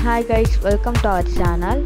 Hi guys, welcome to our channel.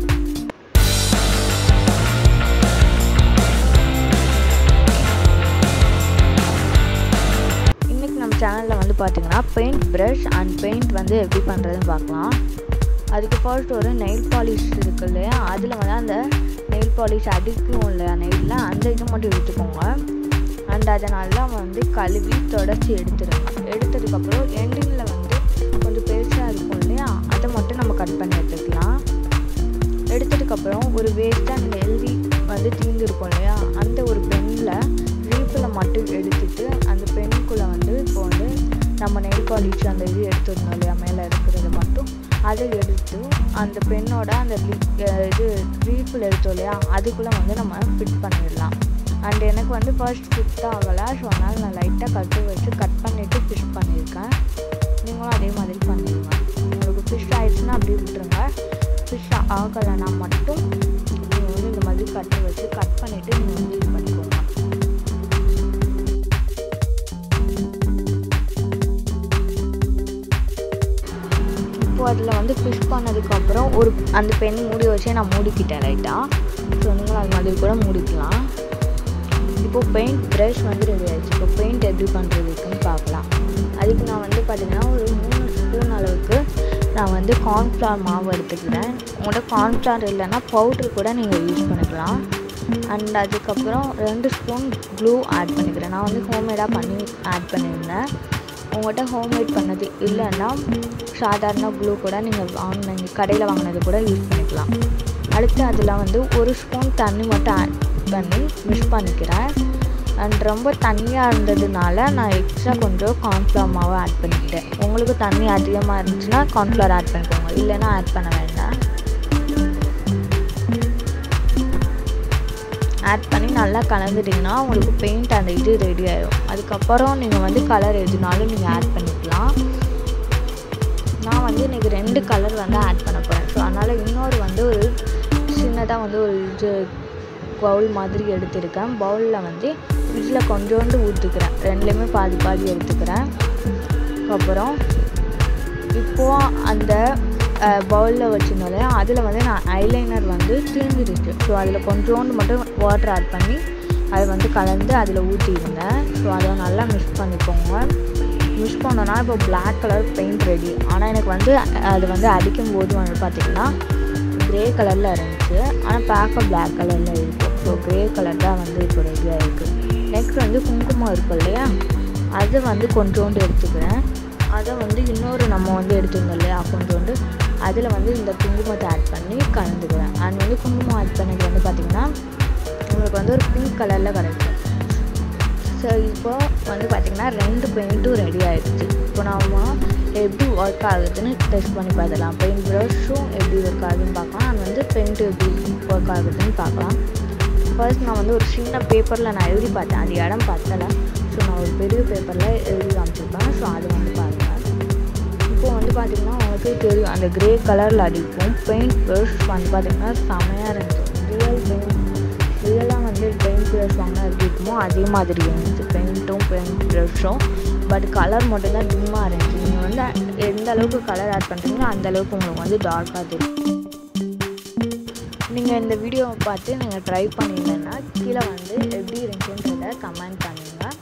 இன்னைக்கு நம்ம சேனலில் வந்து பார்த்தீங்கன்னா பெயிண்ட் ப்ரஷ் அண்ட் பெயிண்ட் வந்து எப்படி பண்ணுறதுன்னு பார்க்கலாம் அதுக்கு ஃபர்ஸ்ட் ஒரு நெயில் பாலிஷ் இருக்கு இல்லையா அதில் வந்து அந்த நெயில் பாலிஷ் அடிக்கும் இல்லையா நெயிலில் அந்த இது மட்டும் எடுத்துக்கோங்க அண்ட் அதை நல்லா வந்து கழுவி தொடச்சி எடுத்துருங்க எடுத்ததுக்கப்புறம் எண்டிங்கில் வந்து கொஞ்சம் பெருசாக இருக்கும் இல்லையா அதை மட்டும் நம்ம கட் பண்ணி எடுத்துக்கலாம் எடுத்ததுக்கப்புறம் ஒரு வேஸ்ட்டாக நீங்கள் எழுதி வந்து தீர்ந்துருக்கும் இல்லையா அந்த ஒரு பெண்ணில் ரீப்பில் மட்டும் எடுத்துட்டு அந்த பெண்ணுக்குள்ளே வந்து இப்போ வந்து நம்ம நெல் பாலிஷ் அந்த இது எடுத்துடணும் இல்லையா மேலே இருக்கிறது மட்டும் அதை எடுத்து அந்த பெண்ணோட அந்த இது ரீப்பில் எடுத்தோம் இல்லையா அதுக்குள்ளே வந்து நம்ம ஃபிட் பண்ணிடலாம் அண்ட் எனக்கு வந்து ஃபர்ஸ்ட் ஃபிட் ஆகலை ஸோ அதனால் நான் லைட்டாக கட்டு வச்சு கட் பண்ணிவிட்டு ஃபிஷ் பண்ணியிருக்கேன் நீங்களும் அதே மாதிரி பண்ணிடுங்க உங்களுக்கு ஃபிஷ் ஆயிடுச்சுன்னா அப்படியே விட்டுருங்க ஃபிஷ் ஆகலைன்னா மட்டும் நீங்கள் வந்து இந்த மாதிரி கட்டு வச்சு கட் பண்ணிவிட்டு நீங்கள் வந்து இது பண்ணிக்கோங்க இப்போ அதில் வந்து ஃபிஷ் பண்ணதுக்கப்புறம் ஒரு அந்த பென் மூடி வச்சே நான் மூடிக்கிட்டேன் லைட்டாக ஸோ நீங்களும் அது மாதிரி கூட மூடிக்கலாம் இப்போது பெயிண்ட் ப்ரஷ் வந்து ரெடி ஆயிடுச்சு இப்போ பெயிண்ட் எப்படி பண்ணுறதுக்குன்னு பார்க்கலாம் அதுக்கு நான் வந்து பார்த்திங்கன்னா ஒரு மூணு ஸ்பூன் அளவுக்கு நான் வந்து கார்ன்ஃப்ளவர் மாவு எடுத்துக்கிறேன் உங்கள்கிட்ட கார்ன்ஃப்ளவர் இல்லைன்னா பவுட்ரு கூட நீங்கள் யூஸ் பண்ணிக்கலாம் அண்ட் அதுக்கப்புறம் ரெண்டு ஸ்பூன் க்ளூ ஆட் பண்ணிக்கிறேன் நான் வந்து ஹோம்மேடாக பண்ணி ஆட் பண்ணியிருந்தேன் உங்கள்கிட்ட ஹோம்மேட் பண்ணது இல்லைன்னா சாதாரண க்ளூ கூட நீங்கள் வாங்கினீங்க கடையில் வாங்கினது கூட யூஸ் பண்ணிக்கலாம் அடுத்து அதில் வந்து ஒரு ஸ்பூன் தண்ணி மட்டும் ஆட் பண்ணி மிக்ஸ் பண்ணிக்கிறேன் அண்ட் ரொம்ப தண்ணியாக இருந்ததுனால நான் எக்ஸ்ட்ரா கொஞ்சம் கார்ன்ஃப்ளவர் மாவை ஆட் பண்ணிக்கிட்டேன் உங்களுக்கு தண்ணி அதிகமாக இருந்துச்சுன்னா கார்ன்ஃப்ளவர் ஆட் பண்ணிக்கோங்க இல்லைன்னா ஆட் பண்ண வேண்டாம் ஆட் பண்ணி நல்லா கலந்துட்டிங்கன்னா உங்களுக்கு பெயிண்ட் அந்த இது ரெடி ஆயிடும் அதுக்கப்புறம் நீங்கள் வந்து கலர் எதுனாலும் நீங்கள் ஆட் பண்ணிக்கலாம் நான் வந்து இன்றைக்கி ரெண்டு கலர் வந்து ஆட் பண்ண போகிறேன் ஸோ அதனால் இன்னொரு வந்து ஒரு சின்னதாக வந்து ஒரு இது பவுல் மாதிரி எடுத்திருக்கேன் பவுலில் வந்து இதில் கொஞ்சோண்டு ஊற்றுக்கிறேன் ரெண்டுலேயுமே பாதி பாதி எடுத்துக்கிறேன் அப்புறம் இப்போது அந்த பவுலில் வச்சுருந்தோம் அதில் வந்து நான் ஐலைனர் வந்து தீர்ந்துருச்சு ஸோ அதில் கொஞ்சோண்டு மட்டும் வாட்டர் ஆட் பண்ணி அதை வந்து கலந்து அதில் ஊற்றிருந்தேன் ஸோ அதை நல்லா மிக்ஸ் பண்ணிக்கோங்க மிக்ஸ் பண்ணோன்னா இப்போ பிளாக் கலர் பெயிண்ட் ரெடி ஆனால் எனக்கு வந்து அது வந்து அடிக்கும் போது வந்து பார்த்திங்கன்னா க்ரே கலரில் இருந்துச்சு ஆனால் பார்க்க பிளாக் கலரில் இருக்கும் ஸோ க்ரே கலர் தான் வந்து இப்போ ரெடியாக இருக்குது நெக்ஸ்ட் வந்து குங்குமம் இருக்கும் இல்லையா அதை வந்து கொஞ்சோண்டு எடுத்துக்கிறேன் அதை வந்து இன்னொரு நம்ம வந்து எடுத்துருந்தோம் இல்லையா கொஞ்சோண்டு அதில் வந்து இந்த குங்குமத்தை ஆட் பண்ணி கலந்துக்கிறேன் அண்ட் வந்து குங்குமம் ஆட் பண்ணது வந்து பார்த்திங்கன்னா உங்களுக்கு வந்து ஒரு பிங்க் கலரில் கிடைக்கும் ஸோ இப்போ வந்து பார்த்திங்கன்னா ரெண்டு பெயிண்ட்டும் ரெடி ஆகிடுச்சு இப்போ நம்ம எப்படி ஒர்க் ஆகுதுன்னு டெஸ்ட் பண்ணி பார்த்துக்கலாம் பெயிண்ட் ப்ரஷ்ஷும் எப்படி ஒர்க் ஆகுதுன்னு பார்க்கலாம் அண்ட் வந்து பெயிண்ட் எப்படி ஒர்க் ஆகுதுன்னு பார்க்கலாம் ஃபர்ஸ்ட் நான் வந்து ஒரு சின்ன பேப்பரில் நான் எழுதி பார்த்தேன் அது இடம் பத்தலை ஸோ நான் ஒரு பெரிய பேப்பரில் எழுதி காமிச்சிருப்பேன் ஸோ அது வந்து பாருங்கள் இப்போது வந்து பார்த்திங்கன்னா உங்களுக்கு தெரியும் அந்த க்ரே கலரில் அடிக்கும் பெயிண்ட் ப்ரஷ் வந்து பார்த்திங்கன்னா செமையாக இருந்துச்சு ரியல் பெயிண்ட் ரியலாக வந்து பெயிண்ட் ப்ரஷ் வாங்கினா எப்படி இருக்குமோ அதே மாதிரி இருந்துச்சு பெயிண்ட்டும் பெயிண்ட் ப்ரஷ்ஷும் பட் கலர் மட்டும்தான் டிம்மாக இருந்துச்சு நீங்கள் வந்து எந்த அளவுக்கு கலர் ஆட் பண்ணுறீங்களோ அந்த அளவுக்கு உங்களுக்கு வந்து டார்க்காக தெரியும் நீங்கள் இந்த வீடியோவை பார்த்து நீங்கள் ட்ரை பண்ணிங்கன்னா கீழே வந்து எப்படி இருந்துச்சுன்றதை கமெண்ட் பண்ணுங்கள்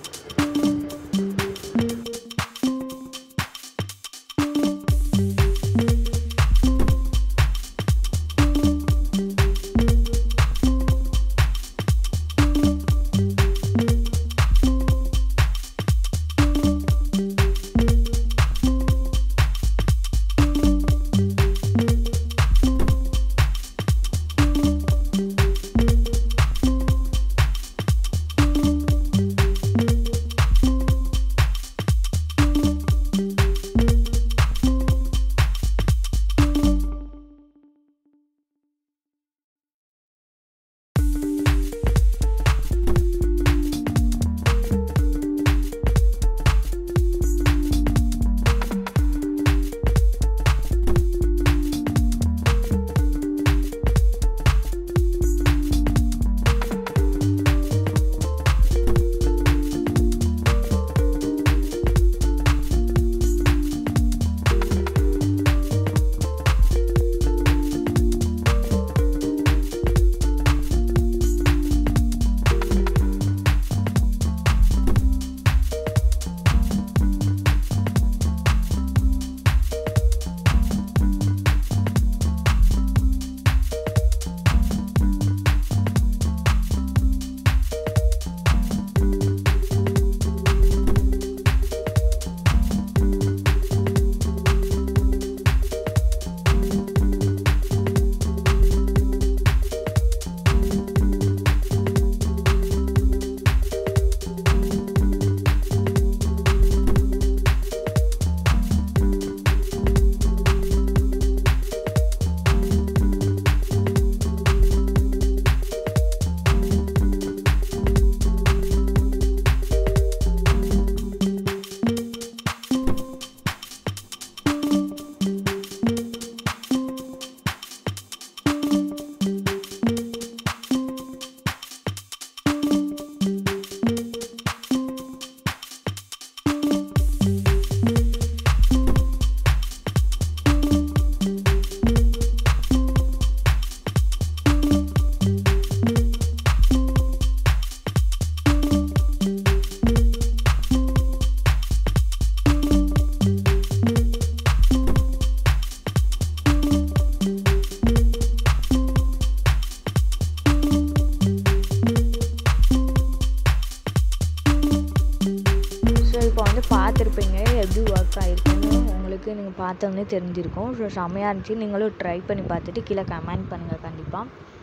உங்களுக்கு நீங்கள் பார்த்தோன்னே தெரிஞ்சிருக்கும் ஸோ செம்மையாக இருந்துச்சு நீங்களும் ட்ரை பண்ணி பார்த்துட்டு கீழே கமெண்ட் பண்ணுங்கள் கண்டிப்பாக